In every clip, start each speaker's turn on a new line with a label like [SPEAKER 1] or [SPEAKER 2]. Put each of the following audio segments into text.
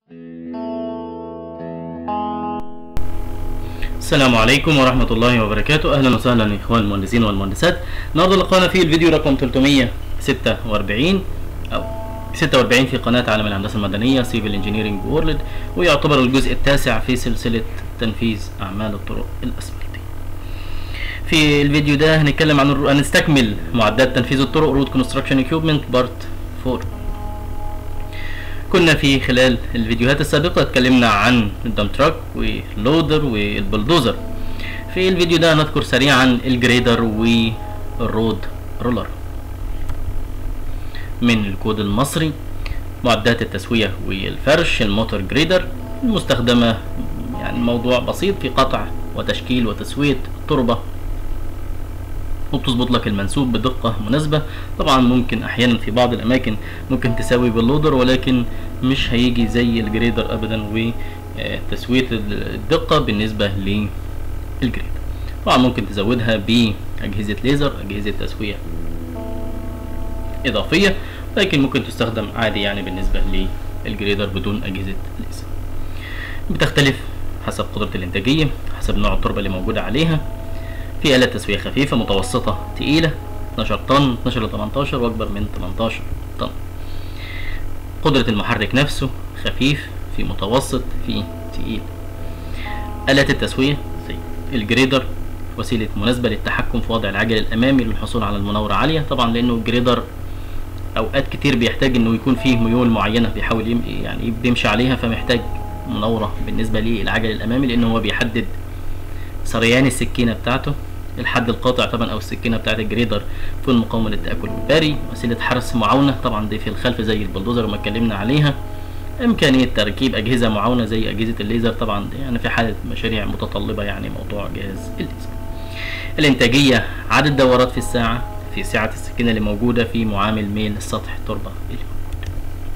[SPEAKER 1] السلام عليكم ورحمة الله وبركاته أهلا وسهلا إخوان المهندسين والمهندسات النهاردة لقانا في الفيديو رقم 346 أو 46 في قناة عالم الهندسة المدنية سيفل انجينيرنج وورلد ويعتبر الجزء التاسع في سلسلة تنفيذ أعمال الطرق الأسفلتية في الفيديو ده هنتكلم عن الر- هنستكمل معدات تنفيذ الطرق رود كونستراكشن اكيوبمنت بارت 4 كنا في خلال الفيديوهات السابقة اتكلمنا عن الدم تراك واللودر والبلدوزر في الفيديو ده نذكر سريعا الجريدر والرود رولر من الكود المصري معدات التسوية والفرش الموتور جريدر المستخدمة يعني موضوع بسيط في قطع وتشكيل وتسوية التربة وبتظبط لك المنسوب بدقة مناسبة طبعا ممكن احيانا في بعض الاماكن ممكن تساوي باللودر ولكن مش هيجي زي الجريدر ابدا وتسوية الدقة بالنسبة للجريدر طبعا ممكن تزودها باجهزة ليزر اجهزة تسوية اضافية لكن ممكن تستخدم عادي يعني بالنسبة للجريدر بدون اجهزة ليزر بتختلف حسب قدرة الانتاجية حسب نوع التربة اللي موجودة عليها في آلات تسوية خفيفة متوسطة تقيلة 12 طن 12 ل 18 واكبر من 18 طن قدرة المحرك نفسه خفيف في متوسط في تقيل آلات التسوية زي الجريدر وسيلة مناسبة للتحكم في وضع العجل الأمامي للحصول على المناورة عالية طبعا لأنه الجريدر أوقات كتير بيحتاج إنه يكون فيه ميول معينة بيحاول يم... يعني بيمشي عليها فمحتاج مناورة بالنسبة للعجل الأمامي لأنه هو بيحدد سريان السكينة بتاعته الحد القاطع طبعا او السكينه بتاعت الجريدر في المقاومه للتاكل والبري وسيله حرس معاونه طبعا دي في الخلف زي البلدوزر ما اتكلمنا عليها امكانيه تركيب اجهزه معاونه زي اجهزه الليزر طبعا دي يعني في حاله مشاريع متطلبه يعني موضوع جهاز الليزر الانتاجيه عدد دورات في الساعه في سعه السكينه اللي موجوده في معامل ميل سطح التربه اللي موجود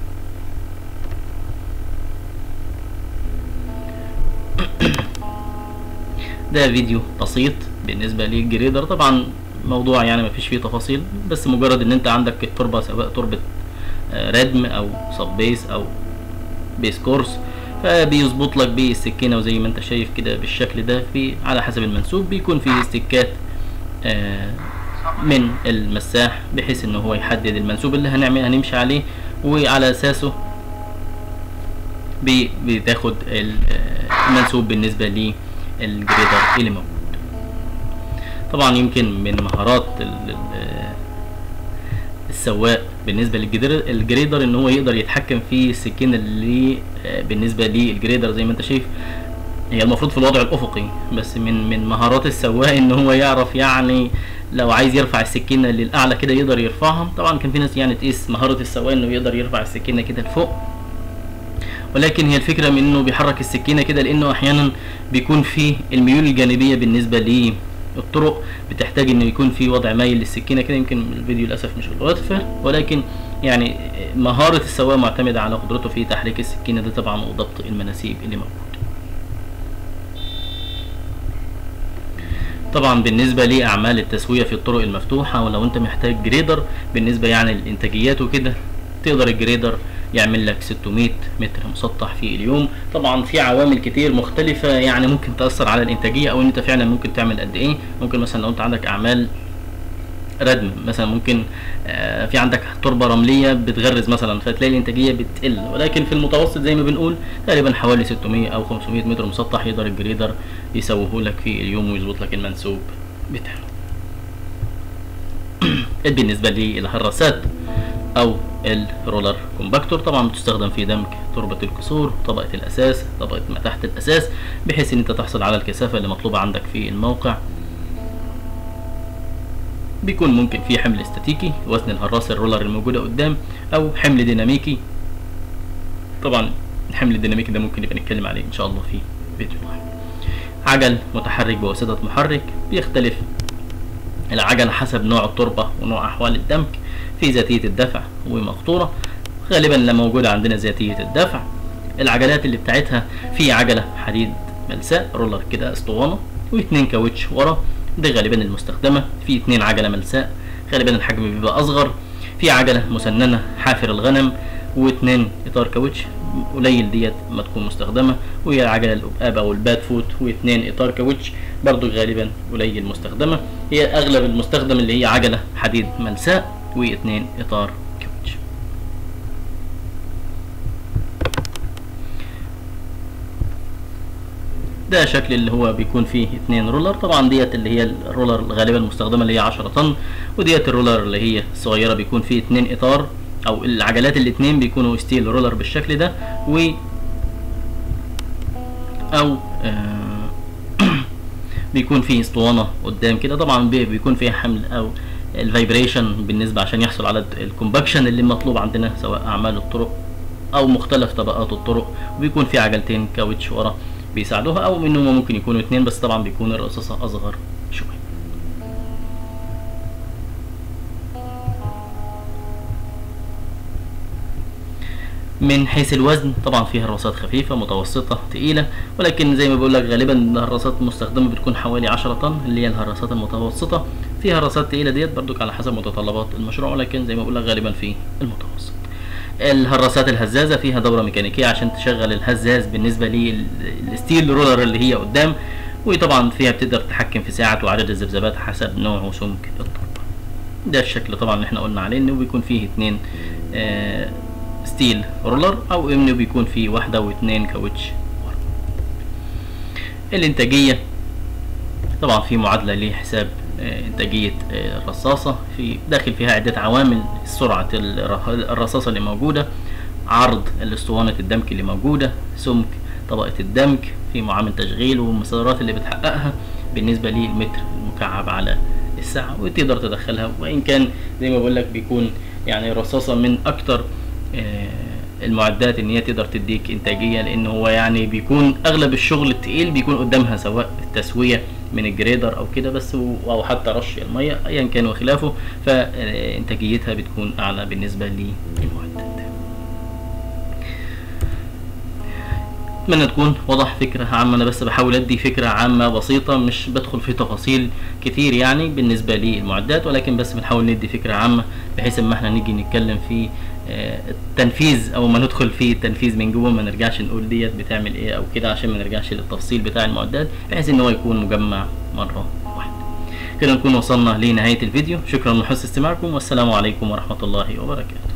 [SPEAKER 1] ده فيديو بسيط بالنسبه للجريدر طبعا موضوع يعني ما فيش فيه تفاصيل بس مجرد ان انت عندك التربه سواء تربه آه، ردم او صب بيس او بيس كورس فبيظبط لك بالسكينه وزي ما انت شايف كده بالشكل ده في على حسب المنسوب بيكون فيه استكات آه، من المساح بحيث ان هو يحدد المنسوب اللي هنعمل هنمشي عليه وعلى اساسه بي- بتاخد ال- آه، المنسوب بالنسبه للجريدر اللي موجود طبعا يمكن من مهارات ال- ال- السواق بالنسبه للجريدر الجريدر ان هو يقدر يتحكم في السكينه اللي آه، بالنسبه للجريدر زي ما انت شايف هي المفروض في الوضع الافقي بس من من مهارات السواق ان هو يعرف يعني لو عايز يرفع السكينه للاعلى كده يقدر يرفعها طبعا كان في ناس يعني تقيس مهاره السواق انه يقدر يرفع السكينه كده لفوق ولكن هي الفكره من انه بيحرك السكينه كده لانه احيانا بيكون في الميول الجانبيه بالنسبه للطرق بتحتاج انه يكون في وضع مايل للسكينه كده يمكن الفيديو للاسف مش متوفر ولكن يعني مهاره السواق معتمده على قدرته في تحريك السكينه ده طبعا وضبط المناسيب اللي موجود طبعا بالنسبه لاعمال التسويه في الطرق المفتوحه ولو انت محتاج جريدر بالنسبه يعني للانتاجيات وكده تقدر الجريدر يعمل لك 600 متر مسطح في اليوم طبعا في عوامل كتير مختلفه يعني ممكن تاثر على الانتاجيه او ان انت فعلا ممكن تعمل قد ايه ممكن مثلا لو انت عندك اعمال ردم مثلا ممكن آه، في عندك تربه رمليه بتغرز مثلا فتلاقي الانتاجيه بتقل ولكن في المتوسط زي ما بنقول تقريبا حوالي 600 او 500 متر مسطح يقدر الجريدر يسويه لك في اليوم ويظبط لك المنسوب بتاعه بالنسبه للهراسات او الرولر كومباكتور طبعا بتستخدم في دمج تربة الكسور طبقة الأساس طبقة ما تحت الأساس بحيث إن أنت تحصل على الكثافة اللي مطلوبة عندك في الموقع بيكون ممكن في حمل استاتيكي وزن الهراس الرولر الموجودة قدام أو حمل ديناميكي طبعا الحمل الديناميكي ده ممكن نبقى نتكلم عليه إن شاء الله في فيديو واحد عجل متحرك بواسطة محرك بيختلف العجلة حسب نوع التربة ونوع أحوال الدمج في ذاتية الدفع ومقطورة غالبا لا موجودة عندنا ذاتية الدفع العجلات اللي بتاعتها في عجلة حديد ملساء رولر كده اسطوانة واتنين كاوتش ورا دي غالبا المستخدمة في اتنين عجلة ملساء غالبا الحجم بيبقى أصغر في عجلة مسننة حافر الغنم واتنين إطار كاوتش قليل ديت ما تكون مستخدمه وهي العجله الابقاب او الباد فوت واثنين اطار كاوتش برضو غالبا قليل مستخدمه هي اغلب المستخدم اللي هي عجله حديد ملساء واثنين اطار كاوتش ده شكل اللي هو بيكون فيه اتنين رولر طبعا ديت اللي هي الرولر غالبا المستخدمه اللي هي 10 طن وديت الرولر اللي هي الصغيره بيكون فيه اتنين اطار او العجلات الاتنين بيكونوا ستيل رولر بالشكل ده و او آه بيكون فيه اسطوانه قدام كده طبعا بي- بيكون فيها حمل او الفايبريشن بالنسبه عشان يحصل على الكومباكشن اللي مطلوب عندنا سواء اعمال الطرق او مختلف طبقات الطرق وبيكون في عجلتين كاوتش ورا بيساعدوها او منهم ممكن يكونوا اتنين بس طبعا بيكون الرصاصه اصغر شويه من حيث الوزن طبعا فيها الرصات خفيفة متوسطة تقيلة ولكن زي ما بقول لك غالبا الهراسات المستخدمة بتكون حوالي 10 طن اللي هي الهراسات المتوسطة فيها هراسات تقيلة ديت برضك على حسب متطلبات المشروع ولكن زي ما بقول لك غالبا في المتوسط الهراسات الهزازة فيها دورة ميكانيكية عشان تشغل الهزاز بالنسبة للستيل رولر اللي هي قدام وطبعا فيها بتقدر تتحكم في ساعة وعدد الذبذبات حسب نوع وسمك التربة ده الشكل طبعا اللي احنا قلنا عليه انه بيكون فيه اتنين آه ستيل رولر او انه بيكون فيه واحدة واتنين كاوتش ورا الانتاجية طبعا في معادلة لحساب آه، انتاجية آه، الرصاصة في داخل فيها عدة عوامل سرعة الر- الرصاصة اللي موجودة عرض الاسطوانة الدمك اللي موجودة سمك طبقة الدمك في معامل تشغيل والمسارات اللي بتحققها بالنسبة للمتر المكعب على الساعة وتقدر تدخلها وإن كان زي ما بقول لك بيكون يعني الرصاصة من أكتر آه، المعدات ان هي تقدر تديك انتاجيه لان هو يعني بيكون اغلب الشغل التقيل بيكون قدامها سواء التسويه من الجريدر او كده بس و- او حتى رش الميه ايا كان وخلافه فانتاجيتها بتكون اعلى بالنسبه للمعدات اتمنى تكون وضح فكرة عامة انا بس بحاول ادي فكرة عامة بسيطة مش بدخل في تفاصيل كتير يعني بالنسبة للمعدات ولكن بس بنحاول ندي فكرة عامة بحيث اما احنا نيجي نتكلم في آه، التنفيذ او ما ندخل في التنفيذ من جوه ما نرجعش نقول ديت بتعمل ايه او كده عشان ما نرجعش للتفصيل بتاع المعدات بحيث ان هو يكون مجمع مرة واحدة كده نكون وصلنا لنهاية الفيديو شكرا لحسن استماعكم والسلام عليكم ورحمة الله وبركاته